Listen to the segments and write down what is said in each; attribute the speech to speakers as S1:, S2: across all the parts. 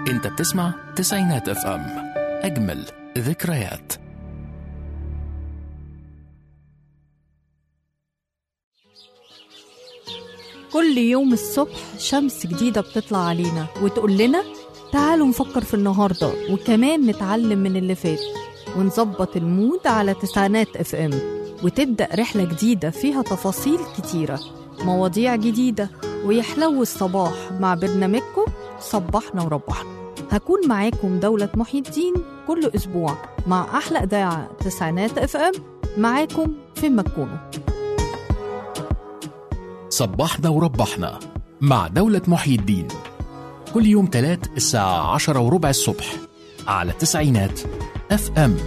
S1: انت بتسمع تسعينات اف ام اجمل ذكريات
S2: كل يوم الصبح شمس جديدة بتطلع علينا وتقول لنا تعالوا نفكر في النهاردة وكمان نتعلم من اللي فات ونظبط المود على تسعينات اف ام وتبدأ رحلة جديدة فيها تفاصيل كتيرة مواضيع جديدة ويحلو الصباح مع برنامجكم صبحنا وربحنا هكون معاكم دولة محي الدين كل أسبوع مع أحلى إذاعة تسعينات اف ام معاكم فين ما تكونوا
S1: صبحنا وربحنا مع دولة محي الدين كل يوم تلات الساعة عشرة وربع الصبح على تسعينات اف ام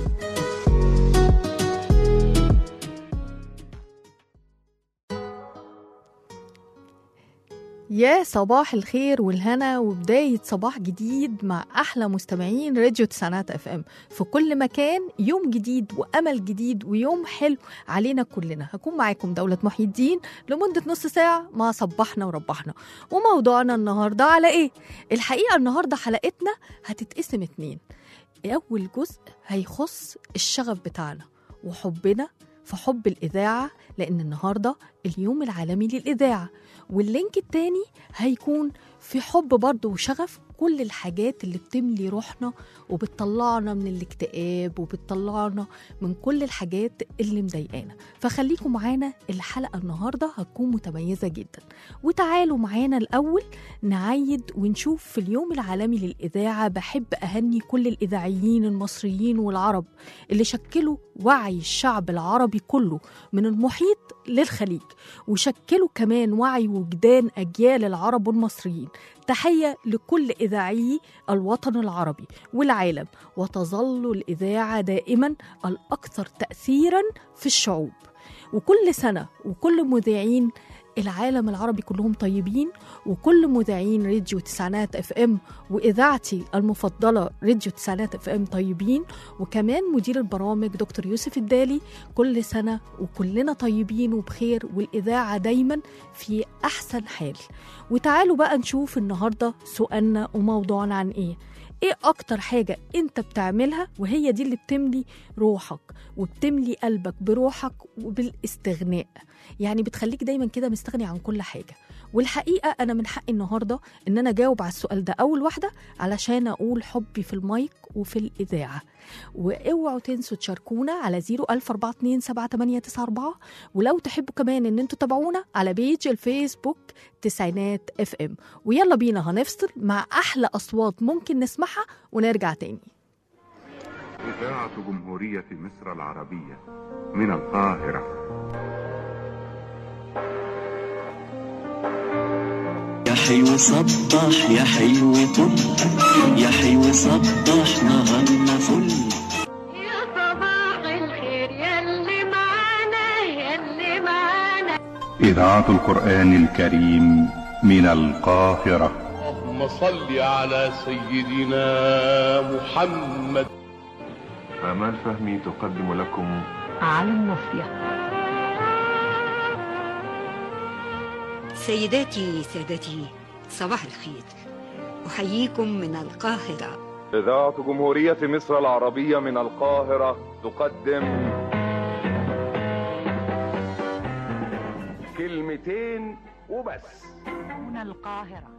S2: يا صباح الخير والهنا وبداية صباح جديد مع أحلى مستمعين راديو تسعينات اف ام في كل مكان يوم جديد وأمل جديد ويوم حلو علينا كلنا هكون معاكم دولة محي الدين لمدة نص ساعة مع صبحنا وربحنا وموضوعنا النهاردة على إيه؟ الحقيقة النهاردة حلقتنا هتتقسم اتنين أول جزء هيخص الشغف بتاعنا وحبنا في حب الإذاعة لأن النهاردة اليوم العالمي للإذاعة واللينك التاني هيكون في حب برضه وشغف كل الحاجات اللي بتملي روحنا وبتطلعنا من الاكتئاب وبتطلعنا من كل الحاجات اللي مضايقانا فخليكم معانا الحلقة النهاردة هتكون متميزة جدا وتعالوا معانا الأول نعيد ونشوف في اليوم العالمي للإذاعة بحب أهني كل الإذاعيين المصريين والعرب اللي شكلوا وعي الشعب العربي كله من المحيط للخليج وشكلوا كمان وعي وجدان أجيال العرب والمصريين تحية لكل إذاعي الوطن العربي والعالم وتظل الإذاعة دائما الأكثر تأثيرا في الشعوب وكل سنة وكل مذيعين العالم العربي كلهم طيبين وكل مذيعين راديو تسعينات اف ام واذاعتي المفضله راديو تسعينات اف ام طيبين وكمان مدير البرامج دكتور يوسف الدالي كل سنه وكلنا طيبين وبخير والاذاعه دايما في احسن حال وتعالوا بقى نشوف النهارده سؤالنا وموضوعنا عن ايه ايه اكتر حاجة انت بتعملها وهي دي اللي بتملي روحك وبتملي قلبك بروحك وبالاستغناء يعني بتخليك دايما كده مستغني عن كل حاجة والحقيقة أنا من حقي النهاردة إن أنا أجاوب على السؤال ده أول واحدة علشان أقول حبي في المايك وفي الإذاعة واوعوا تنسوا تشاركونا على 014278894 ولو تحبوا كمان ان انتوا تتابعونا على بيج الفيسبوك تسعينات اف ام ويلا بينا هنفصل مع احلى اصوات ممكن نسمعها ونرجع تاني
S3: إذاعة جمهورية مصر العربية من القاهرة
S4: يا حلو صبح يا حلو طل يا حلو صبح نهارنا فل
S5: يا صباح الخير يلي معانا يلي معانا
S3: إذاعة القرآن الكريم من القاهرة
S6: اللهم صل على سيدنا محمد
S3: آمال فهمي تقدم لكم
S2: على النصيحة
S7: سيداتي سادتي صباح الخير أحييكم من القاهرة
S3: إذاعة جمهورية مصر العربية من القاهرة تقدم كلمتين وبس
S2: هنا القاهرة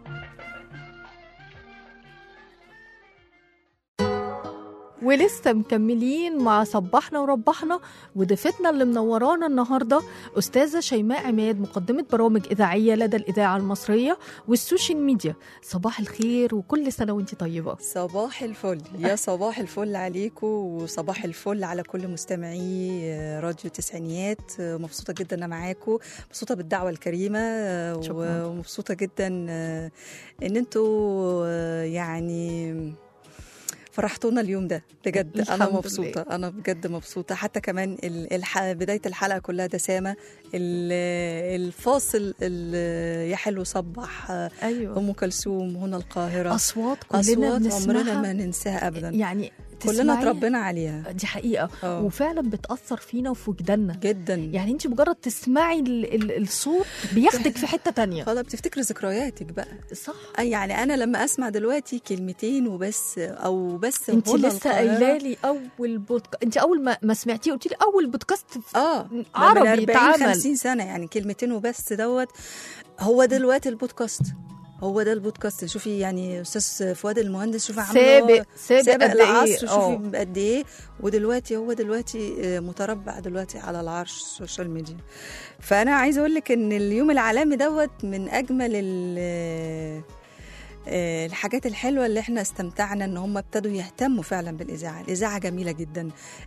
S2: ولسه مكملين مع صبحنا وربحنا وضيفتنا اللي منورانا النهارده استاذه شيماء عماد مقدمه برامج اذاعيه لدى الاذاعه المصريه والسوشيال ميديا صباح الخير وكل سنه وانت طيبه
S8: صباح الفل يا صباح الفل عليكم وصباح الفل على كل مستمعي راديو تسعينيات مبسوطة جدا أنا معاكم مبسوطة بالدعوة الكريمة
S2: شكراً.
S8: ومبسوطة جدا إن انتوا يعني فرحتونا اليوم ده بجد انا
S2: الحمد
S8: مبسوطه انا بجد مبسوطه حتى كمان ال- الح... بدايه الحلقه كلها دسامه ال- الفاصل ال- يا حلو صبح
S2: ايوه
S8: ام كلثوم هنا القاهره
S2: اصوات كلنا
S8: اصوات
S2: بنسمعها
S8: عمرنا ما ننساها ابدا
S2: يعني
S8: كلنا
S2: تسمعيها.
S8: اتربينا عليها
S2: دي حقيقه
S8: اه
S2: وفعلا بتاثر فينا وفي وجداننا
S8: جدا
S2: يعني انت مجرد تسمعي ال ال الصوت بياخدك في حته تانية
S8: خلاص بتفتكري ذكرياتك بقى
S2: صح
S8: أي يعني انا لما اسمع دلوقتي كلمتين وبس او بس
S2: انت
S8: هنا
S2: لسه
S8: القاهرة.
S2: قايله لي اول بودكاست انت اول ما, ما سمعتيه قلت لي اول بودكاست في-
S8: اه
S2: عربي
S8: من 40
S2: اتعمل
S8: 50 سنه يعني كلمتين وبس دوت هو ده دلوقتي البودكاست هو ده البودكاست شوفي يعني استاذ فؤاد المهندس شوفي عامل
S2: سابق
S8: هو-
S2: سابق
S8: سابق
S2: قد ايه
S8: العصر
S2: اه
S8: شوفي قد ايه ودلوقتي هو دلوقتي آه، متربع دلوقتي على العرش السوشيال ميديا فانا عايزه اقول لك ان اليوم العالمي دوت من اجمل ال- آه، الحاجات الحلوه اللي احنا استمتعنا ان هم ابتدوا يهتموا فعلا بالاذاعه الاذاعه جميله جدا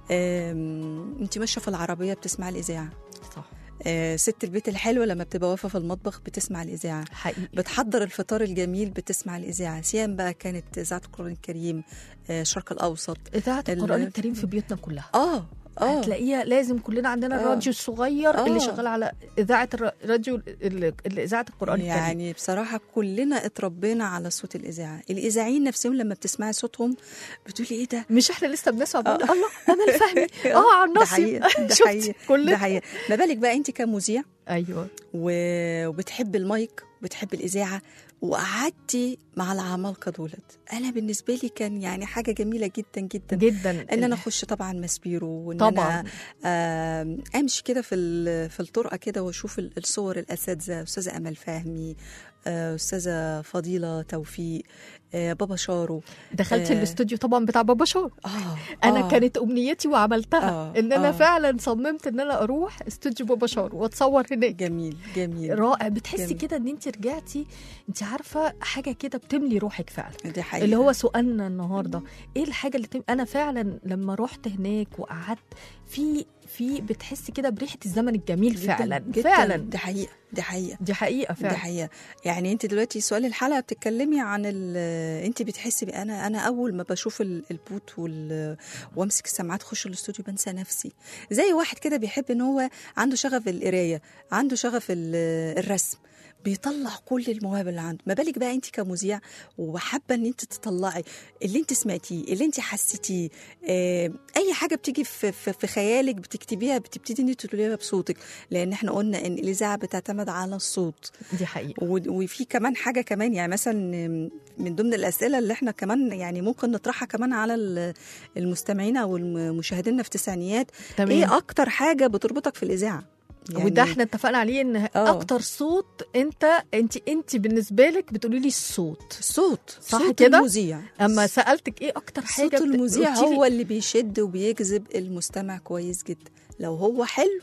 S8: انت ماشيه في العربيه بتسمعي الاذاعه
S2: صح
S8: آه، ست البيت الحلوه لما بتبقى واقفه في المطبخ بتسمع الاذاعه
S2: حقيقي
S8: بتحضر الفطار الجميل بتسمع الاذاعه سيان بقى كانت اذاعه القران الكريم آه، الشرق الاوسط
S2: اذاعه
S8: ال-
S2: القران الكريم في بيوتنا كلها
S8: اه اه
S2: هتلاقيها لازم كلنا عندنا
S8: آه.
S2: الراديو الصغير
S8: آه.
S2: اللي شغال على اذاعه الراديو اللي اللي اذاعه القران الكريم
S8: يعني بصراحة كلنا اتربينا على صوت الإذاعة الإذاعيين نفسهم لما بتسمعي صوتهم بتقولي إيه ده
S2: مش احنا لسه بنسمع بنقول
S8: آه.
S2: الله امل فهمي اه على
S8: ده
S2: النص
S8: حقيقة ده
S2: شفتي
S8: حقيقة ده
S2: كلنا
S8: حقيقة ما بالك بقى أنت كمذيع
S2: ايوه
S8: و- وبتحب المايك وبتحب الإذاعة وقعدتي مع العمالقة دولت أنا بالنسبة لي كان يعني حاجة جميلة جدا جدا
S2: جدا
S8: ان انا اخش طبعا مسبيرو وان
S2: طبعاً.
S8: انا آم، امشي كده في ال- في الطرقه كده واشوف ال- الصور الاساتذه استاذه امل فهمي آه، استاذه فضيله توفيق آه، بابا شارو
S2: دخلت
S8: آه.
S2: الاستوديو طبعا بتاع بابا شور
S8: اه
S2: انا
S8: آه.
S2: كانت امنيتي وعملتها
S8: آه،
S2: ان انا
S8: آه.
S2: فعلا صممت ان انا اروح استوديو بابا شور واتصور هناك
S8: جميل جميل
S2: رائع بتحسي
S8: جميل.
S2: كده ان انت رجعتي انت عارفه حاجه كده بتملي روحك فعلا
S8: دي حقيقة
S2: اللي هو سؤالنا النهارده ايه الحاجه اللي تم... انا فعلا لما رحت هناك وقعدت في في بتحسي كده بريحه الزمن الجميل
S8: جداً،
S2: فعلا
S8: جداً.
S2: فعلا
S8: دي حقيقه دي حقيقه
S2: دي حقيقه
S8: دي
S2: فعلا
S8: حقيقة يعني انت دلوقتي سؤال الحلقة بتتكلمي عن ال انت بتحسي بأ- انا انا اول ما بشوف ال- البوت وال وامسك السماعات اخش الاستوديو بنسى نفسي زي واحد كده بيحب ان هو عنده شغف القراية عنده شغف ال- الرسم بيطلع كل المواهب اللي عنده ما بالك بقى انت كمذيع وحابه ان انت تطلعي اللي انت سمعتيه اللي انت حسيتيه آه، اي حاجه بتيجي في, في, في خيالك بتكتبيها بتبتدي ان انت تقوليها بصوتك لان احنا قلنا ان الاذاعه بتعتمد على الصوت
S2: دي حقيقه
S8: و- وفي كمان حاجه كمان يعني مثلا من ضمن الاسئله اللي احنا كمان يعني ممكن نطرحها كمان على ال- المستمعين او المشاهدين في التسعينيات
S2: تمام
S8: ايه اكتر حاجه بتربطك في الاذاعه يعني
S2: وده احنا اتفقنا عليه ان
S8: آه.
S2: اكتر صوت انت انت انت بالنسبه لك بتقولي لي الصوت
S8: الصوت
S2: صح
S8: صوت
S2: كده؟
S8: المذيع
S2: اما سالتك ايه اكتر حاجه
S8: صوت
S2: بت-
S8: المذيع
S2: قلتي لي
S8: هو اللي بيشد وبيجذب المستمع كويس جدا لو هو حلو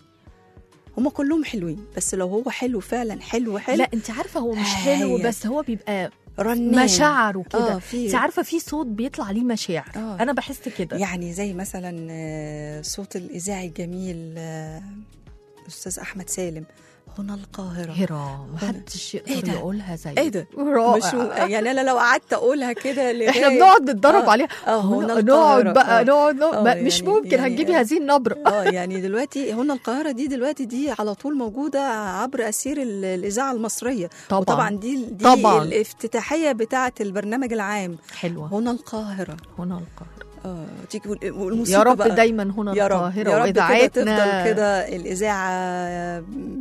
S8: هما كلهم حلوين بس لو هو حلو فعلا حلو حلو
S2: لا انت عارفه هو مش حلو
S8: هاي.
S2: بس هو بيبقى
S8: رنان
S2: مشاعره كده
S8: اه في
S2: انت عارفه في صوت بيطلع عليه مشاعر
S8: آه.
S2: انا بحس كده
S8: يعني زي مثلا آه، صوت الاذاعي الجميل آه، الاستاذ احمد سالم هنا القاهره
S2: هرا محدش
S8: إيه
S2: يقدر
S8: ده؟
S2: يقولها زي
S8: ايه ده
S2: رائع
S8: مش يعني انا لو قعدت اقولها كده
S2: احنا
S8: لغاية-
S2: بنقعد نتدرب
S8: آه،
S2: عليها
S8: اه هنا
S2: نقعد
S8: القاهرة،
S2: بقى
S8: آه.
S2: نقعد نقعد
S8: آه،
S2: ما- مش
S8: يعني-
S2: ممكن
S8: يعني-
S2: هتجيبي هذه النبره
S8: اه يعني دلوقتي هنا القاهره دي دلوقتي دي على طول موجوده عبر اسير ال- الاذاعه المصريه
S2: طبعا
S8: وطبعا دي دي
S2: طبعاً.
S8: الافتتاحيه بتاعه البرنامج العام
S2: حلوه
S8: هنا القاهره
S2: هنا القاهره
S8: اه تيجي وال- والموسيقى
S2: يا رب
S8: بقى.
S2: دايما هنا
S8: يا رب
S2: القاهره
S8: يا رب كده
S2: واذاعتنا
S8: تفضل كده الاذاعه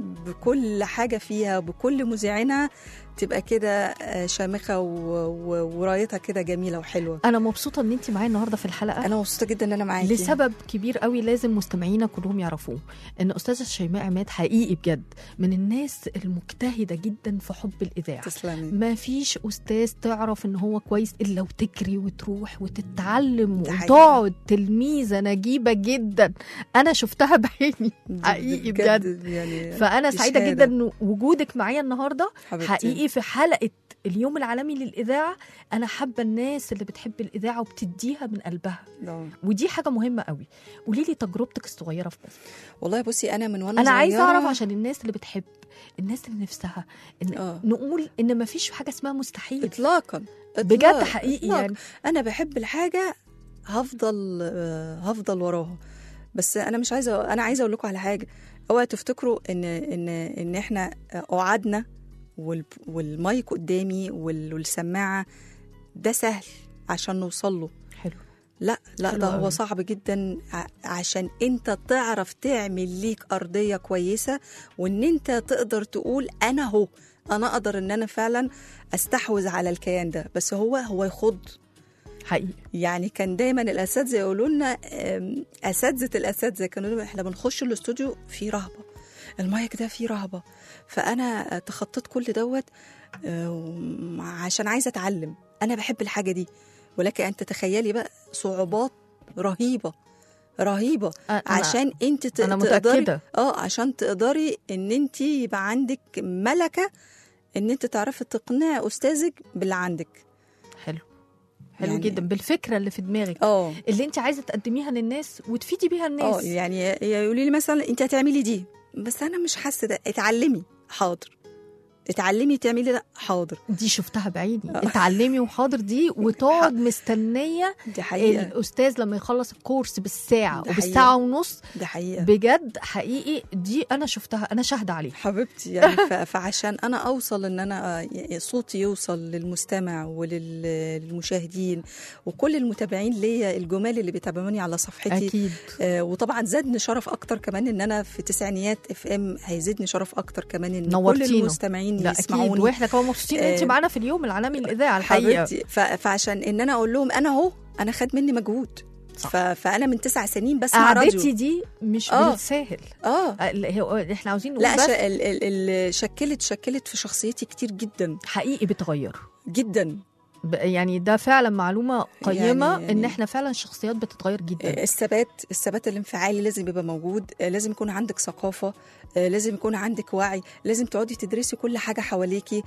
S8: بكل حاجه فيها بكل مذيعينها تبقى كده آه، شامخه و- و- ورايتها كده جميله وحلوه
S2: انا مبسوطه ان انت معايا النهارده في الحلقه
S8: انا مبسوطه جدا ان انا معاكي
S2: لسبب كبير قوي لازم مستمعينا كلهم يعرفوه ان استاذه شيماء عماد حقيقي بجد من الناس المجتهده جدا في حب الاذاعه
S8: تسلمي
S2: ما فيش استاذ تعرف ان هو كويس الا وتجري وتروح وتتعلم
S8: ده حقيقي.
S2: وتقعد تلميذه نجيبه جدا انا شفتها بعيني حقيقي بجد
S8: يعني
S2: فانا
S8: دي
S2: سعيده
S8: شهادة.
S2: جدا ان وجودك معايا النهارده
S8: حبيبتي.
S2: حقيقي في حلقه اليوم العالمي للاذاعه انا حابه الناس اللي بتحب الاذاعه وبتديها من قلبها
S8: ده.
S2: ودي حاجه مهمه قوي قولي لي تجربتك الصغيره في مصر
S8: والله بصي انا من وانا
S2: انا عايزه
S8: صغيرة-
S2: اعرف عشان الناس اللي بتحب الناس اللي نفسها إن
S8: آه.
S2: نقول ان ما فيش حاجه اسمها مستحيل
S8: اطلاقا
S2: بجد
S8: إطلاق-
S2: حقيقي
S8: إطلاق.
S2: يعني
S8: انا بحب الحاجه هفضل آه، هفضل وراها بس انا مش عايزه انا عايزه اقول لكم على حاجه اوعى تفتكروا ان ان ان احنا قعدنا وال- والمايك قدامي وال- والسماعه ده سهل عشان نوصل له
S2: حلو
S8: لا لا
S2: حلو
S8: ده هو
S2: أوي.
S8: صعب جدا ع- عشان انت تعرف تعمل ليك ارضيه كويسه وان انت تقدر تقول انا هو انا اقدر ان انا فعلا استحوذ على الكيان ده بس هو هو يخض
S2: حقيقي
S8: يعني كان دايما الاساتذه يقولوا لنا آم، اساتذه الاساتذه كانوا يقولوا احنا بنخش الاستوديو في رهبه المايك ده فيه رهبه فانا تخطيت كل دوت آم، عشان عايزه اتعلم انا بحب الحاجه دي ولكن انت تخيلي بقى صعوبات رهيبه رهيبه
S2: أنا-
S8: عشان انت ت-
S2: أنا
S8: تقدري
S2: متأكدة.
S8: اه عشان تقدري ان انت يبقى عندك ملكه ان انت تعرفي تقنعي استاذك باللي عندك
S2: حلو حلو
S8: يعني-
S2: جدا بالفكره اللي في دماغك
S8: اه
S2: اللي انت عايزه تقدميها للناس وتفيدي بيها الناس
S8: اه يعني يقولوا لي مثلا انت هتعملي دي بس انا مش حاسه ده اتعلمي حاضر اتعلمي تعملي ده حاضر
S2: دي شفتها بعيني
S8: آه.
S2: اتعلمي وحاضر دي وتقعد مستنيه
S8: دي حقيقه
S2: الاستاذ لما يخلص الكورس بالساعه
S8: ده
S2: وبالساعه ونص
S8: دي حقيقه
S2: بجد حقيقي دي انا شفتها انا شاهده عليها
S8: حبيبتي يعني ف- فعشان انا اوصل ان انا آه، صوتي يوصل للمستمع وللمشاهدين وكل المتابعين ليا الجمال اللي بيتابعوني على صفحتي
S2: اكيد
S8: آه، وطبعا زادني شرف اكتر كمان ان انا في تسعينيات اف ام هيزيدني شرف اكتر كمان ان كل
S2: نورتينا.
S8: المستمعين
S2: لا اكيد
S8: يسمعوني
S2: واحنا كمان مبسوطين ان انت
S8: آه،
S2: معانا في اليوم العالمي للاذاعه الحقيقه
S8: حبيبتي ف- فعشان ان انا اقول لهم انا اهو انا خد مني مجهود
S2: صح.
S8: ف... فانا من تسع سنين بسمع
S2: قعدتي
S8: راديو
S2: دي مش
S8: آه.
S2: بالساهل
S8: اه
S2: آه، اللي هو احنا عاوزين نقول
S8: لا
S2: بس
S8: ش... ال... ال... ال... شكلت شكلت في شخصيتي كتير جدا
S2: حقيقي بتغير
S8: جدا
S2: ب- يعني ده فعلا معلومه قيمه
S8: يعني-
S2: ان احنا فعلا الشخصيات بتتغير جدا
S8: الثبات الثبات الانفعالي لازم يبقى موجود آه، لازم يكون عندك ثقافة آه، لازم يكون عندك وعي لازم تقعدي تدرسي كل حاجة حواليكي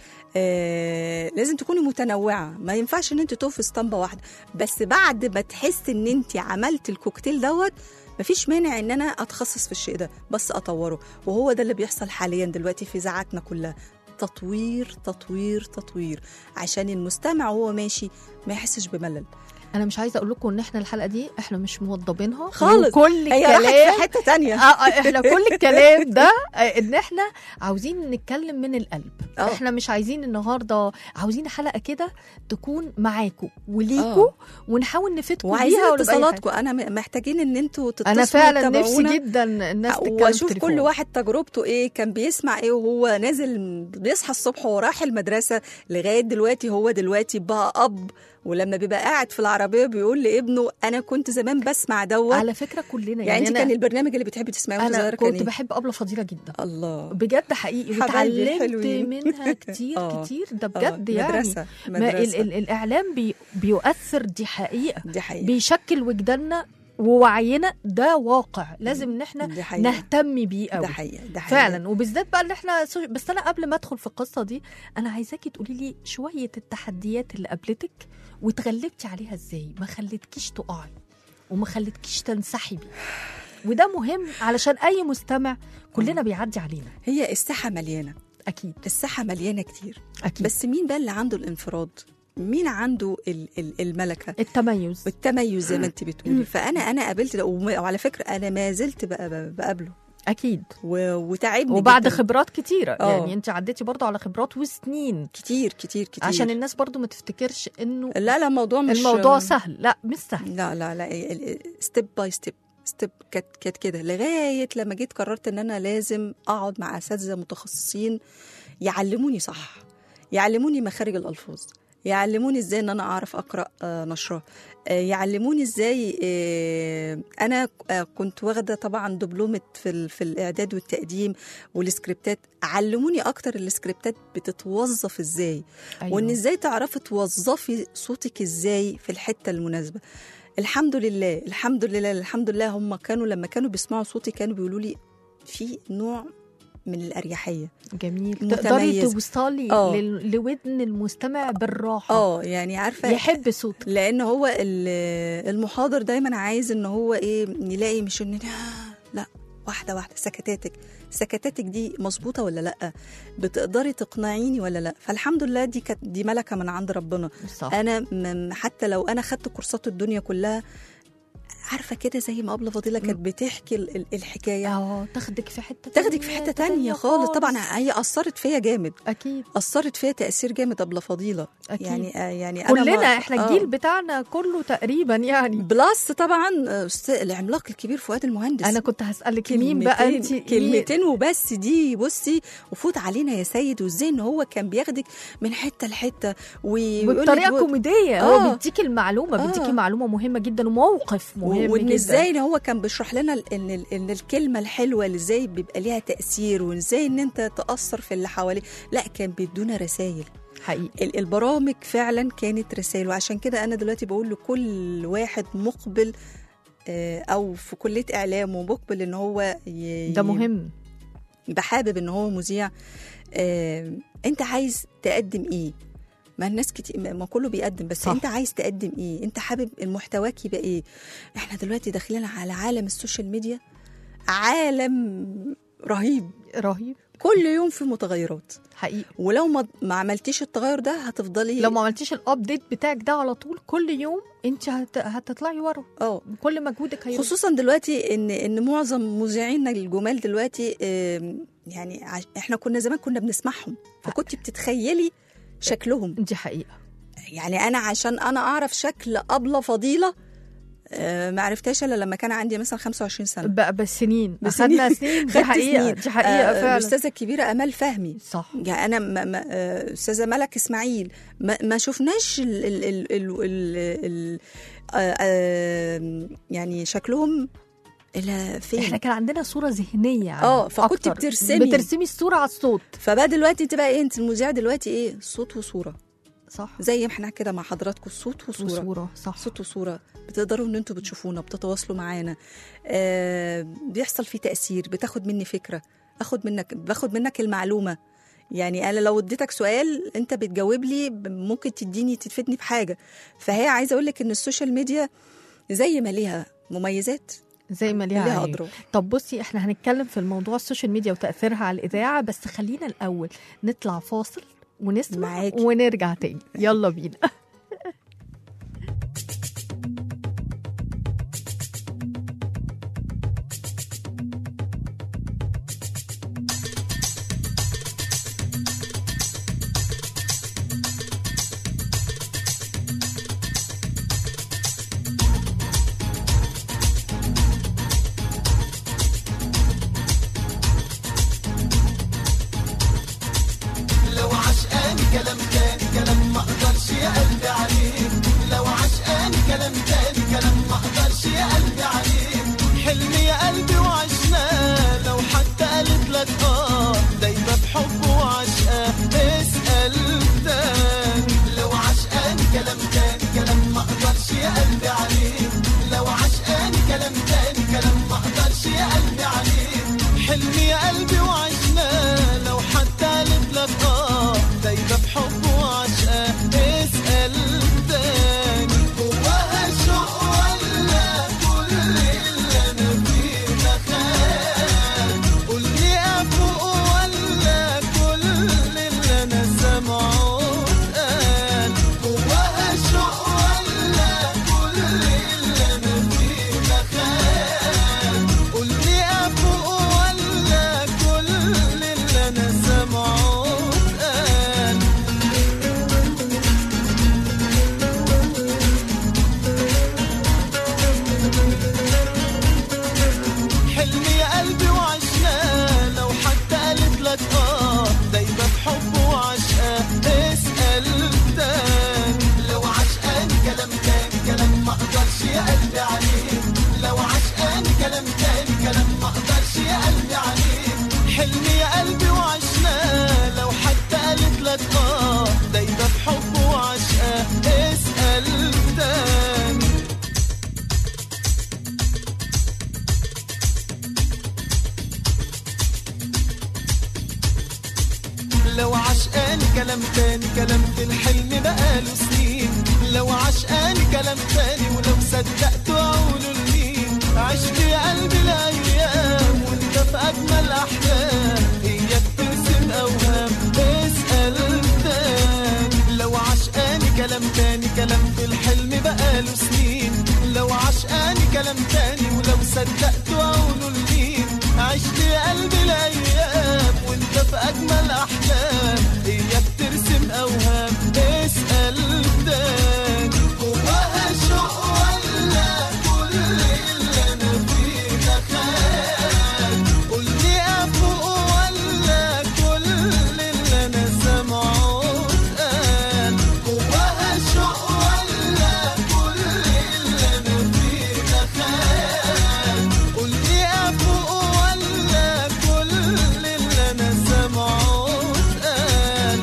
S8: آه، لازم تكوني متنوعة ما ينفعش ان انت تقفي اسطمبة واحدة بس بعد ما تحسي ان انت عملت الكوكتيل دوت مفيش مانع ان انا اتخصص في الشيء ده بس اطوره وهو ده اللي بيحصل حاليا دلوقتي في اذاعاتنا كلها تطوير تطوير تطوير عشان المستمع وهو ماشي ما يحسش بملل
S2: انا مش عايزه اقول لكم ان احنا الحلقه دي احنا مش موضبينها
S8: خالص.
S2: كل
S8: هي راحت
S2: الكلام
S8: في حتة تانية
S2: اه آه، احنا كل الكلام ده آه، ان احنا عاوزين نتكلم من القلب
S8: آه.
S2: احنا مش عايزين النهارده عاوزين حلقه كده تكون معاكم وليكوا
S8: آه.
S2: ونحاول نفيدكم
S8: وعايزين
S2: بيها ولا بأي حاجة.
S8: اتصالاتكم انا م- محتاجين ان انتوا تتصلوا
S2: انا فعلا نفسي
S8: وتتابعونا.
S2: جدا الناس تتكلم
S8: واشوف
S2: في
S8: كل
S2: التليفون.
S8: واحد تجربته ايه كان بيسمع ايه وهو نازل بيصحى الصبح وراح المدرسه لغايه دلوقتي هو دلوقتي بقى اب ولما بيبقى قاعد في العربيه بيقول لابنه انا كنت زمان بسمع دوت
S2: على فكره كلنا
S8: يعني,
S2: يعني,
S8: انت
S2: أنا
S8: كان البرنامج اللي بتحبي تسمعيه وانت
S2: انا
S8: صغيره كان
S2: كنت
S8: إيه؟
S2: بحب ابله فضيله جدا
S8: الله
S2: بجد حقيقي
S8: حبايبي
S2: واتعلمت
S8: الحلوين.
S2: منها كتير
S8: آه.
S2: كتير ده
S8: آه،
S2: بجد يعني
S8: مدرسه
S2: ما ال
S8: مدرسه
S2: ال الاعلام بي بيؤثر دي حقيقه
S8: دي حقيقه
S2: بيشكل وجداننا ووعينا ده واقع لازم ان احنا
S8: دي حقيقه
S2: نهتم بيه قوي
S8: ده حقيقه ده حقيقه
S2: فعلا وبالذات بقى ان احنا سو- بس انا قبل ما ادخل في القصه دي انا عايزاكي تقولي لي شويه التحديات اللي قابلتك واتغلبتي عليها ازاي ما خلتكيش تقعي وما خلتكيش تنسحبي وده مهم علشان اي مستمع كلنا بيعدي علينا
S8: هي الساحه مليانه
S2: اكيد
S8: الساحه مليانه كتير
S2: اكيد بس
S8: بس مين بقى اللي عنده الانفراد مين عنده ال- ال- الملكه
S2: التميز
S8: والتميز زي ما انت بتقولي فانا انا قابلت ده وم- وعلى فكره انا ما زلت بقى- بقى- بقابله
S2: اكيد
S8: و- وتعبني
S2: وبعد
S8: جداً.
S2: خبرات كتيره
S8: آه.
S2: يعني انت عديتي برضو على خبرات وسنين
S8: كتير كتير كتير
S2: عشان الناس برضو ما تفتكرش انه
S8: لا لا الموضوع مش
S2: الموضوع سهل لا مش سهل
S8: لا لا لا ستيب باي ستيب ستيب كانت كانت كده لغايه لما جيت قررت ان انا لازم اقعد مع اساتذه متخصصين يعلموني صح يعلموني مخارج الالفاظ يعلموني ازاي ان انا اعرف اقرا آه، نشره آه، يعلموني ازاي آه، انا آه، كنت واخده طبعا دبلومه في ال- في الاعداد والتقديم والسكريبتات علموني اكتر السكريبتات بتتوظف ازاي
S2: أيوة.
S8: وان ازاي تعرفي توظفي صوتك ازاي في الحته المناسبه الحمد لله الحمد لله الحمد لله هم كانوا لما كانوا بيسمعوا صوتي كانوا بيقولوا لي في نوع من الاريحيه
S2: جميل تقدري
S8: متميز.
S2: توصلي
S8: آه.
S2: لل- لودن المستمع بالراحه
S8: اه يعني عارفه
S2: يحب صوتك
S8: لان هو ال- المحاضر دايما عايز ان هو ايه يلاقي مش ان لا واحده واحده سكتاتك سكتاتك دي مظبوطه ولا لا بتقدري تقنعيني ولا لا فالحمد لله دي كانت دي ملكه من عند ربنا
S2: صح
S8: انا م- حتى لو انا خدت كورسات الدنيا كلها عارفه كده زي ما ابله فضيله كانت بتحكي ال- ال- الحكايه
S2: اه تاخدك في حته
S8: تاخدك في حته تانية خالص طبعا هي اثرت فيا جامد
S2: اكيد
S8: اثرت فيا تاثير جامد ابله فضيله
S2: أكيد.
S8: يعني آه يعني أنا
S2: كلنا
S8: ما-
S2: احنا
S8: آه.
S2: الجيل بتاعنا كله تقريبا يعني
S8: بلس طبعا آه، أستاذ- العملاق الكبير فؤاد المهندس
S2: انا كنت هسالك مين بقى انت
S8: كلمتين- كلمتين وبس دي بصي وفوت علينا يا سيد وازاي ان هو كان بياخدك من حته لحته ويقول لك
S2: بطريقه
S8: و-
S2: كوميديه
S8: آه.
S2: هو بيديكي المعلومه
S8: آه.
S2: بيديكي معلومه مهمه جدا وموقف مهم
S8: وان
S2: جدا
S8: ازاي ان هو كان بيشرح لنا ال- ان ال- ان الكلمه الحلوه اللي ازاي بيبقى ليها تاثير وازاي ان انت تاثر في اللي حواليك لا كان بيدونا رسائل
S2: حقيقي
S8: ال- البرامج فعلا كانت رسائل وعشان كده انا دلوقتي بقول لكل واحد مقبل آه، او في كليه اعلام ومقبل ان هو ي-
S2: ده مهم
S8: يبقى حابب ان هو مذيع آه، انت عايز تقدم ايه ما الناس كتير ما ما كله بيقدم بس
S2: صح.
S8: صح. انت عايز تقدم ايه انت حابب محتواك يبقى ايه احنا دلوقتي داخلين على عالم السوشيال ميديا عالم رهيب
S2: رهيب
S8: كل يوم في متغيرات
S2: حقيقي
S8: ولو ما, ما عملتيش التغير ده هتفضلي
S2: لو ما عملتيش الابديت بتاعك ده على طول كل يوم انت هت... هتطلعي ورا
S8: اه
S2: كل مجهودك هيروح
S8: خصوصا دلوقتي ان ان معظم مذيعينا الجمال دلوقتي آم، يعني عش- احنا كنا زمان كنا بنسمعهم فكنت بتتخيلي شكلهم
S2: دي حقيقه
S8: يعني انا عشان انا اعرف شكل ابله فضيله آه، ما عرفتهاش الا لما كان عندي مثلا 25 سنه
S2: بقى بسنين
S8: بسنين.
S2: اخدنا سنين دي
S8: خدت
S2: حقيقه
S8: سنين.
S2: دي حقيقه
S8: آه،
S2: فعلا
S8: الاستاذه الكبيره امال فهمي
S2: صح
S8: يعني انا ما ما آه، استاذه ملك اسماعيل ما, ما شفناش ال ال ال ال ال ال آه، آه، يعني شكلهم الا فين
S2: احنا كان عندنا صوره ذهنيه عنه
S8: آه، فكنت
S2: أكتر.
S8: بترسمي.
S2: بترسمي الصوره على الصوت
S8: فبقى دلوقتي انت بقى ايه انت المذيع دلوقتي ايه صوت وصوره
S2: صح
S8: زي ما احنا كده مع حضراتكم صوت وصوره
S2: وصوره صح
S8: صوت وصوره بتقدروا ان انتوا بتشوفونا بتتواصلوا معانا آه بيحصل فيه تاثير بتاخد مني فكره اخد منك باخد منك المعلومه يعني انا لو اديتك سؤال انت بتجاوب لي ب- ممكن تديني تفيدني بحاجه فهي عايزه اقول لك ان السوشيال ميديا زي ما ليها مميزات
S2: زي ما ليها
S8: ليها
S2: عيوب.
S8: اضرار
S2: طب بصي احنا هنتكلم في الموضوع السوشيال ميديا وتاثيرها على الاذاعه بس خلينا الاول نطلع فاصل ونسمع
S8: معاكي.
S2: ونرجع تاني يلا بينا
S9: حلمي يا قلبي وعشناه لو حتى قالت لك اه دايما بحب وعشقاه اسأل تاني لو عشقاني كلام تاني كلام ما اقدرش يا قلبي عليه لو عشقاني كلام تاني كلام ما اقدرش يا قلبي عليه حلمي يا قلبي وعشناه لو حتى قالت لك اه دايما بحب وعشقاه اسأل تاني جواها شوق ولا كل اللي انا فيه مخان قول لي افوق ولا كل اللي انا سامعه اتقال جواها شوق ولا كل اللي انا فيه مخان قول لي افوق ولا كل اللي انا سامعه اتقال حلمي يا قلبي وعشناه لو حتى قالت لك اه دايما بحب وعشقاه اسأل تاني لو عشقاني كلام تاني كلام ما اقدرش يا قلبي عليه لو عشقاني كلام تاني كلام ما اقدرش يا قلبي عليه حلمي يا قلبي وعشناه لو حتى قالت لك اه دايما بحب وعشقاه اسأل تاني لو عشقاني كلام تاني كلام في الحلم بقاله سنين لو عشقاني كلام تاني ولو صدقت اقوله لمين عشت يا قلبي الايام وانت في اجمل احلام اياك ترسم اوهام اسال تاني لو عشقاني كلام تاني كلام في الحلم بقاله سنين لو عشقاني كلام كلام تاني ولو صدقت وعونه اللين عشت يا قلبي الايام وانت في اجمل احلام اياك ترسم اوهام اسال تاني جواها شوق ولا كل اللي انا فيه ده خيال قول لي افوق ولا كل اللي انا سامعه اتقال جواها شوق ولا كل اللي انا فيه ده خيال قول لي افوق ولا كل اللي انا سامعه اتقال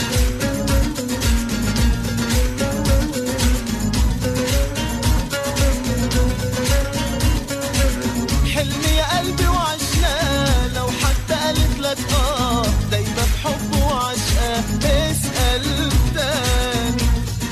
S9: حلم يا قلبي وعشناه لو حتى قالت لك اه دايما بحب وعشقاه اسأل تاني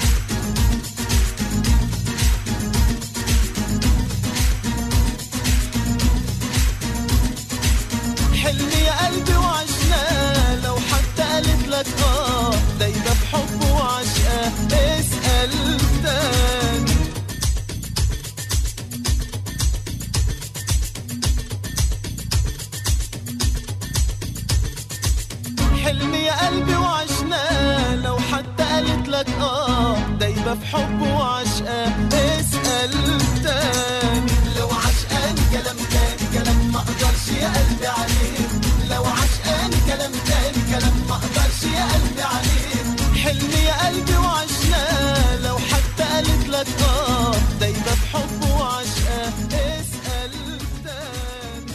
S9: حلم يا قلبي وعشناه لو حتى قالت لك اه دايما بحب وعشقاه اسأل تاني حلم يا قلبي وعشناه لو حتى قالت لك اه دايما في حب وعشقاه اسأل تاني لو عشقاني كلام تاني كلام ما اقدرش يا قلبي عليه لو عشقاني كلام تاني كلام ما اقدرش يا قلبي عليه حلم يا قلبي وعشناه لو حتى قالت لك اه دايما في حب وعشقاه اسأل تاني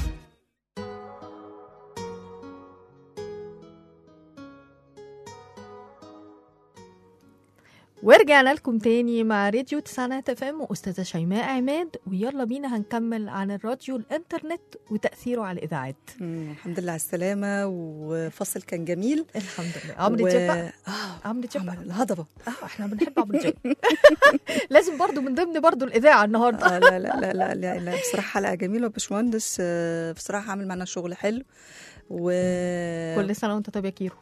S2: ورجعنا لكم تاني مع راديو تسعينات اف ام واستاذه شيماء عماد ويلا بينا هنكمل عن الراديو الانترنت وتاثيره على الاذاعات
S8: مم، الحمد لله على السلامة وفصل كان جميل
S2: الحمد لله عمرو
S8: و-
S2: دياب بقى.
S8: آه
S2: عمرو دياب
S8: عمرو
S2: بقى.
S8: الهضبة
S2: اه احنا بنحب عمرو دياب لازم برضو من ضمن برضو الاذاعه النهارده
S8: آه لا لا لا لا, لا, لا بصراحة حلقة جميلة وباشمهندس آه، بصراحة عامل معنا شغل حلو و
S2: كل سنه وانت طيب يا كيرو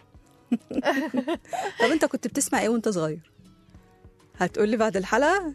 S8: طب انت كنت بتسمع ايه وانت صغير؟ هتقولي بعد الحلقة؟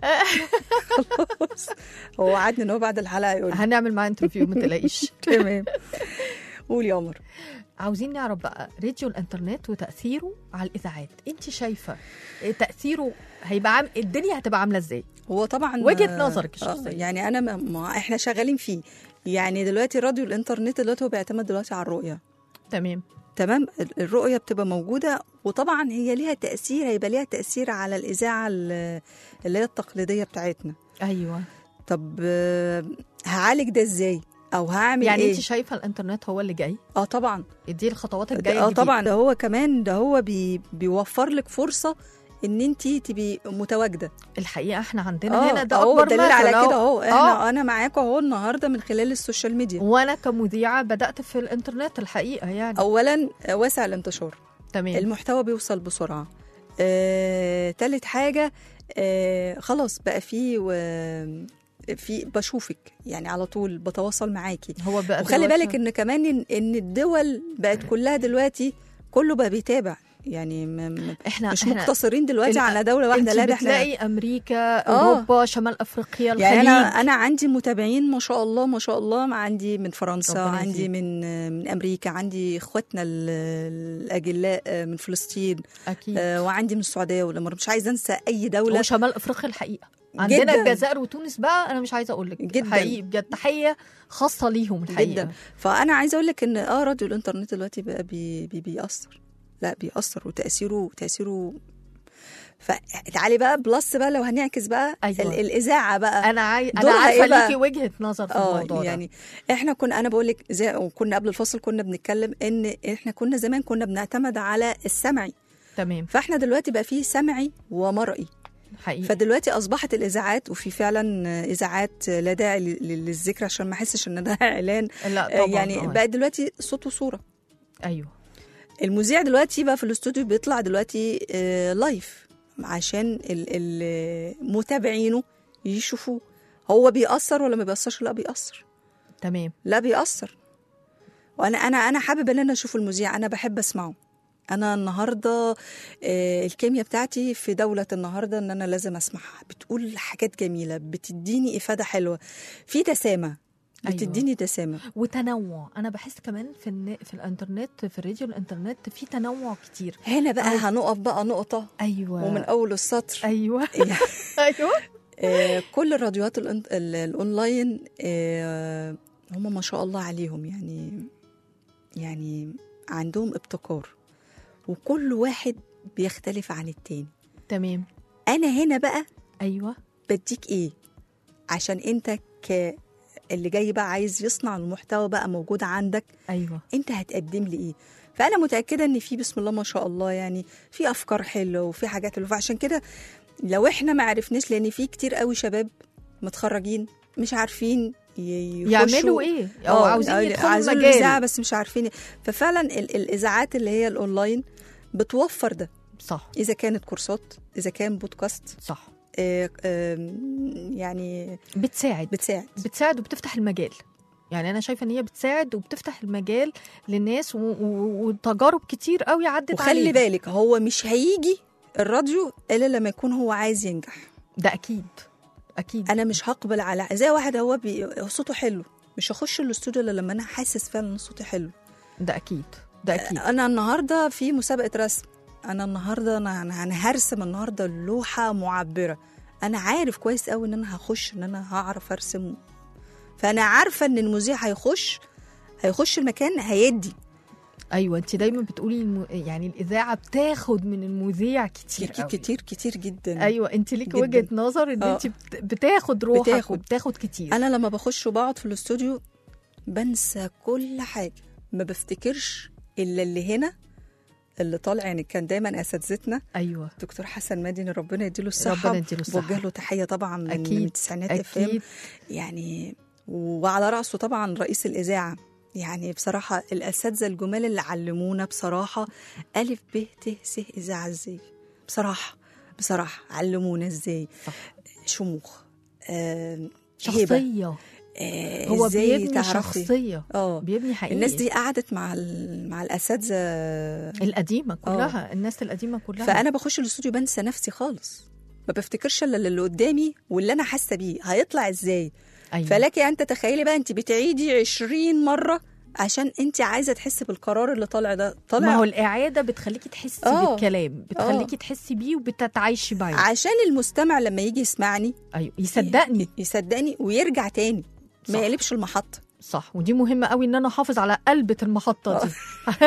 S8: خلاص هو وعدني ان هو بعد الحلقة يقول لي.
S2: هنعمل معاه انترفيو ما تقلقيش
S8: تمام قول يا عمر
S2: عاوزين نعرف بقى راديو الانترنت وتاثيره على الاذاعات انت شايفه إيه تاثيره هيبقى عام الدنيا هتبقى عامله ازاي
S8: هو طبعا
S2: وجهة نظرك
S8: آه،
S2: الشخصية.
S8: يعني انا ما- ما احنا شغالين فيه يعني دلوقتي الراديو الانترنت دلوقتي هو بيعتمد دلوقتي على الرؤية
S2: تمام
S8: تمام ال- الرؤية بتبقى موجودة وطبعا هي ليها تأثير هيبقى ليها تأثير على الإذاعة ال- اللي هي التقليدية بتاعتنا
S2: ايوه
S8: طب آه، هعالج ده ازاي او هعمل
S2: يعني
S8: ايه
S2: انت شايفه الانترنت هو اللي جاي
S8: اه طبعا
S2: دي الخطوات الجايه
S8: اه
S2: الجديدة.
S8: طبعا ده هو كمان ده هو بي بيوفر لك فرصة ان انت تبقي متواجده
S2: الحقيقه احنا عندنا
S8: اه
S2: هنا ده
S8: اهو
S2: اكبر
S8: دليل على
S2: مثل
S8: كده اهو احنا
S2: آه.
S8: انا معاكم اهو النهارده من خلال السوشيال ميديا
S2: وانا كمذيعه بدات في الانترنت الحقيقه يعني
S8: اولا آه، واسع الانتشار
S2: تمام
S8: المحتوى بيوصل بسرعه آه، تالت حاجه آه، خلاص بقى في و... في بشوفك يعني على طول بتواصل معاكي
S2: هو بقى
S8: وخلي
S2: دلوقتي-
S8: بالك ان كمان ان, إن الدول بقت كلها دلوقتي كله بقى بيتابع يعني م... م...
S2: احنا
S8: مش
S2: احنا
S8: مقتصرين دلوقتي
S2: ال-
S8: على دوله واحده
S2: انت
S8: لا ده احنا
S2: بتلاقي امريكا
S8: آه.
S2: اوروبا شمال افريقيا الخليج
S8: يعني انا انا عندي متابعين ما شاء الله ما شاء الله عندي من فرنسا
S2: ربنا
S8: عندي
S2: يزيد.
S8: من من امريكا عندي اخواتنا ال- الاجلاء من فلسطين
S2: اكيد
S8: آه، وعندي من السعوديه والامارات مش عايزه انسى اي دوله
S2: وشمال افريقيا الحقيقه عندنا
S8: جداً.
S2: الجزائر وتونس بقى انا مش عايزه اقول لك
S8: جداً.
S2: حقيقي بجد تحيه خاصه ليهم الحقيقه
S8: جدا فانا عايزه اقول لك ان اه راديو الانترنت دلوقتي بقى بي بي بيأثر لا بيأثر وتأثيره تأثيره فتعالي بقى بلس بقى لو هنعكس بقى
S2: أيوة.
S8: ال- الإذاعة بقى
S2: انا عاي... انا
S8: دورها
S2: عارفه
S8: إيه بقى؟
S2: ليكي وجهه نظر في
S8: اه
S2: الموضوع
S8: يعني احنا كنا انا بقول لك زي وكنا قبل الفصل كنا بنتكلم ان احنا كنا زمان كنا بنعتمد على السمعي
S2: ده تمام
S8: فاحنا دلوقتي بقى فيه سمعي ومرئي
S2: حقيقي
S8: فدلوقتي اصبحت الاذاعات وفي فعلا اذاعات لا داعي لل- للذكر عشان ما احسش ان ده اعلان
S2: لا
S8: آه،
S2: طبعا
S8: يعني
S2: آه.
S8: بقت دلوقتي صوت وصوره
S2: ايوه
S8: المذيع دلوقتي بقى في الاستوديو بيطلع دلوقتي آه، لايف عشان ال- ال- متابعينه يشوفوه هو بيأثر ولا ما بيأثرش لا بيأثر
S2: تمام
S8: لا بيأثر وانا انا انا حابب ان انا اشوف المذيع انا بحب اسمعه انا النهارده آه، الكيمياء بتاعتي في دوله النهارده ان انا لازم اسمعها بتقول حاجات جميله بتديني افاده حلوه في دسامه
S2: أيوة.
S8: بتديني دسامه
S2: وتنوع انا بحس كمان في الن... في الانترنت في الراديو الانترنت في تنوع كتير
S8: هنا بقى
S2: أو-
S8: هنقف بقى نقطه
S2: ايوه
S8: ومن اول السطر
S2: ايوه ايوه
S8: آه، كل الراديوهات الأون- ال- الاونلاين آه، هم ما شاء الله عليهم يعني يعني عندهم ابتكار وكل واحد بيختلف عن التاني
S2: تمام
S8: انا هنا بقى
S2: ايوه
S8: بديك ايه عشان انت ك اللي جاي بقى عايز يصنع المحتوى بقى موجود عندك
S2: ايوه
S8: انت هتقدم لي ايه فانا متاكده ان في بسم الله ما شاء الله يعني في افكار حلوه وفي حاجات حلوه فعشان كده لو احنا ما عرفناش لان في كتير قوي شباب متخرجين مش عارفين ي- يخشوا
S2: يعملوا ايه او
S8: آه،
S2: عاوزين يدخلوا
S8: عايزين
S2: المجال
S8: الاذاعه بس مش عارفين ففعلا ال- الاذاعات اللي هي الاونلاين بتوفر ده
S2: صح
S8: اذا كانت كورسات اذا كان بودكاست
S2: صح
S8: آه، آم، يعني
S2: بتساعد
S8: بتساعد
S2: بتساعد وبتفتح المجال يعني انا شايفه ان هي بتساعد وبتفتح المجال للناس و... و... وتجارب كتير قوي عدت
S8: وخلي
S2: عليه
S8: بالك هو مش هيجي الراديو الا لما يكون هو عايز ينجح
S2: ده اكيد اكيد
S8: انا مش هقبل على زي واحد هو بي... صوته حلو مش هخش الاستوديو الا لما انا حاسس فعلا ان صوتي حلو
S2: ده اكيد ده اكيد
S8: انا النهارده في مسابقه رسم انا النهارده انا انا أنا هرسم النهارده لوحه معبره انا عارف كويس قوي ان انا هخش ان انا هعرف ارسم فانا عارفه ان المذيع هيخش هيخش المكان هيدي
S2: ايوه انت دايما بتقولي الم... يعني الاذاعه بتاخد من المذيع كتير
S8: كتير
S2: قوي.
S8: كتير كتير جدا
S2: ايوه انت ليك
S8: جداً.
S2: وجهه نظر ان
S8: آه.
S2: انت بت... بتاخد روحك
S8: بتاخد.
S2: وبتاخد كتير
S8: انا لما بخش وبقعد في الاستوديو بنسى كل حاجه ما بفتكرش الا اللي هنا اللي طالع يعني كان دايما اساتذتنا
S2: ايوه
S8: دكتور حسن مدني ربنا يديله الصحه
S2: ربنا يديله الصحة.
S8: بوجه له تحيه طبعا من
S2: أكيد.
S8: من التسعينات اف ام
S2: اكيد
S8: يعني وعلى راسه طبعا رئيس الاذاعه يعني بصراحه الاساتذه الجمال اللي علمونا بصراحه الف ب ت س اذاعه ازاي بصراحه بصراحه علمونا ازاي
S2: صح.
S8: شموخ آه هبة.
S2: شخصيه
S8: آه
S2: هو
S8: إزاي
S2: بيبني
S8: تعرفي؟
S2: شخصيه
S8: اه
S2: بيبني حقيقي
S8: الناس دي قعدت مع ال- مع الاساتذه
S2: القديمه كلها الناس القديمه كلها
S8: فانا بخش الاستوديو بنسى نفسي خالص ما بفتكرش الا اللي قدامي واللي انا حاسه بيه هيطلع ازاي
S2: أيوة.
S8: فلك انت تخيلي بقى انت بتعيدي 20 مره عشان انت عايزه تحسي بالقرار اللي طالع ده طالع
S2: ما هو الاعاده بتخليكي تحسي
S8: آه.
S2: بالكلام بتخليكي تحسي بيه وبتتعايشي معاه
S8: عشان المستمع لما يجي يسمعني
S2: ايوه يصدقني
S8: يصدقني ويرجع تاني ما
S2: صح.
S8: يقلبش المحطه
S2: صح ودي مهمة قوي ان انا احافظ على قلبة المحطة دي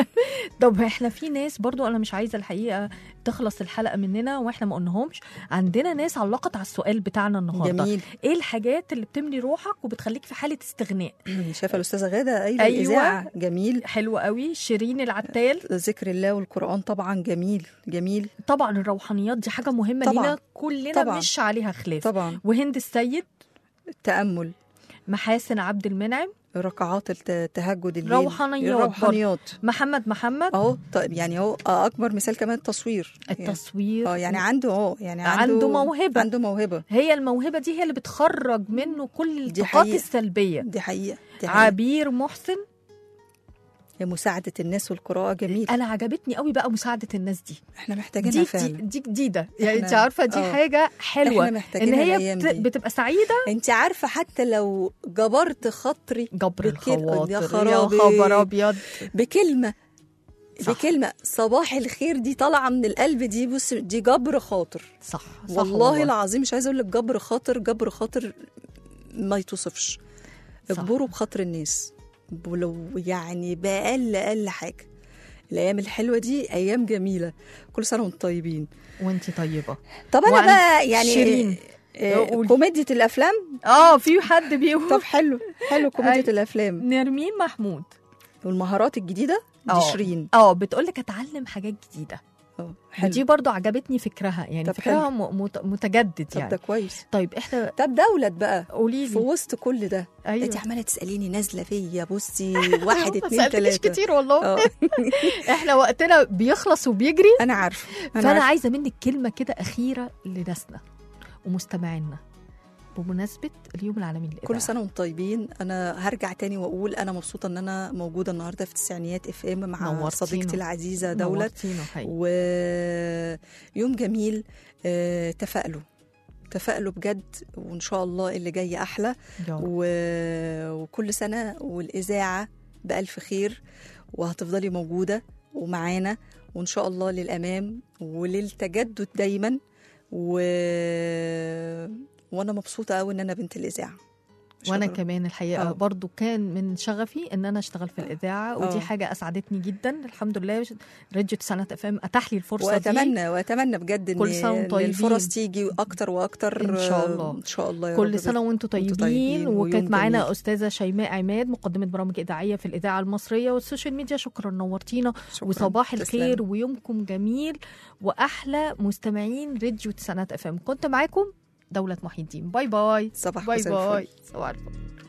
S2: طب احنا في ناس برضو انا مش عايزة الحقيقة تخلص الحلقة مننا واحنا ما قلناهمش عندنا ناس علقت على السؤال بتاعنا النهاردة
S8: جميل
S2: ايه الحاجات اللي بتملي روحك وبتخليك في حالة استغناء
S8: شايفه الاستاذه غاده ايوه,
S2: أيوة.
S8: الاذاعه جميل
S2: حلوة قوي شيرين العتال
S8: ذكر الله والقران طبعا جميل جميل
S2: طبعا الروحانيات دي حاجة مهمة
S8: طبعاً.
S2: لينا كلنا
S8: طبعاً.
S2: مش عليها خلاف
S8: طبعا
S2: وهند السيد
S8: التامل
S2: محاسن عبد المنعم
S8: ركعات الت- التهجد الليل
S2: روحانيات برضه.
S8: الروحانيات
S2: محمد محمد
S8: اهو طيب يعني هو اكبر مثال كمان التصوير
S2: التصوير
S8: اه يعني عنده اه يعني عنده
S2: عنده موهبة.
S8: عنده موهبه
S2: هي الموهبة دي هي اللي بتخرج منه كل الطاقات
S8: حقيقة.
S2: السلبية
S8: دي حقيقه دي حقيقه
S2: عبير محسن
S8: هي مساعده الناس والقراءه جميل
S2: انا عجبتني قوي بقى مساعدة الناس دي
S8: احنا
S2: دي
S8: محتاجينها
S2: دي,
S8: فعلا
S2: دي جديدة يعني
S8: إحنا-
S2: انت عارفة دي
S8: آه.
S2: حاجة حلوة
S8: احنا
S2: ان
S8: محتاجينها
S2: هي
S8: الأيام
S2: بت...
S8: دي.
S2: بتبقى سعيدة
S8: انت عارفه حتى لو جبرت خاطري
S2: جبر
S8: بكل-
S2: الخواطر
S8: يا
S2: يا
S8: خرابي.
S2: خبر ابيض
S8: بكلمه
S2: صح.
S8: بكلمه صباح الخير دي طالعه من القلب دي بص دي جبر خاطر
S2: صح, صح
S8: والله العظيم مش عايزه اقول لك جبر خاطر جبر خاطر ما يتوصفش
S2: صح.
S8: اجبروا بخاطر الناس ولو يعني باقل اقل حاجه الايام الحلوه دي ايام جميله كل سنه وانتم طيبين
S2: وانت طيبة
S8: طب انا
S2: وعن
S8: بقى يعني
S2: شيرين.
S8: آه،
S2: قولي.
S8: كوميديا الافلام
S2: اه في حد بيقول
S8: طب حلو حلو كوميديا
S2: أي.
S8: الافلام
S2: نرمين محمود
S8: والمهارات الجديده دي
S2: آه.
S8: شيرين
S2: اه بتقول لك اتعلم حاجات جديده
S8: اه حلو
S2: ودي برضو عجبتني فكرها يعني
S8: طب
S2: فكرها م- مت- متجدد
S8: طب
S2: يعني
S8: ده كويس
S2: طيب احنا
S8: طب دولت بقى
S2: قولي
S8: في
S2: لي
S8: وسط كل ده
S2: ايوه
S8: انت عماله تساليني نازله فيا بصي واحد
S2: ما
S8: اتنين
S2: سألتنيش
S8: تلاته
S2: كتير والله
S8: اه
S2: احنا وقتنا بيخلص وبيجري
S8: انا عارفه انا
S2: فانا
S8: عارفة.
S2: عايزه منك كلمه كده اخيره لناسنا ومستمعينا بمناسبه اليوم العالمي للاذاعه
S8: كل سنه وانتم طيبين انا هرجع تاني واقول انا مبسوطه ان انا موجوده النهارده في تسعينيات اف ام مع
S2: نورتينا.
S8: صديقتي العزيزه دولت
S2: نورتينا حقيقي.
S8: ويوم جميل آه، تفائلوا تفائلوا بجد وان شاء الله اللي جاي احلى
S2: يا رب.
S8: و... وكل سنه والاذاعه بالف خير وهتفضلي موجوده ومعانا وان شاء الله للامام وللتجدد دايما و... وانا مبسوطه قوي ان انا بنت الاذاعه
S2: وانا
S8: شكراً.
S2: كمان الحقيقه
S8: آه.
S2: برضو كان من شغفي ان انا اشتغل في الاذاعه
S8: آه.
S2: ودي حاجه اسعدتني جدا الحمد لله راديو سنه اف ام اتاح لي الفرصه دي
S8: واتمنى واتمنى بجد ان
S2: كل سنة وانتم
S8: إن
S2: طيبين.
S8: الفرص تيجي اكتر واكتر
S2: إن شاء الله.
S8: ان شاء الله يا رب
S2: كل سنه وانتم طيبين,
S8: طيبين ويوم
S2: وكانت معانا
S8: جميل.
S2: استاذه شيماء عماد مقدمه برامج اذاعيه في الاذاعه المصريه والسوشيال ميديا شكرا نورتينا
S8: شكراً.
S2: وصباح الخير
S8: تسلمي.
S2: ويومكم جميل واحلى مستمعين راديو تسعينات اف ام كنت معاكم دوله محي الدين باي باي
S8: صباح
S2: باي
S8: مساء الفل.
S2: باي صباح الفل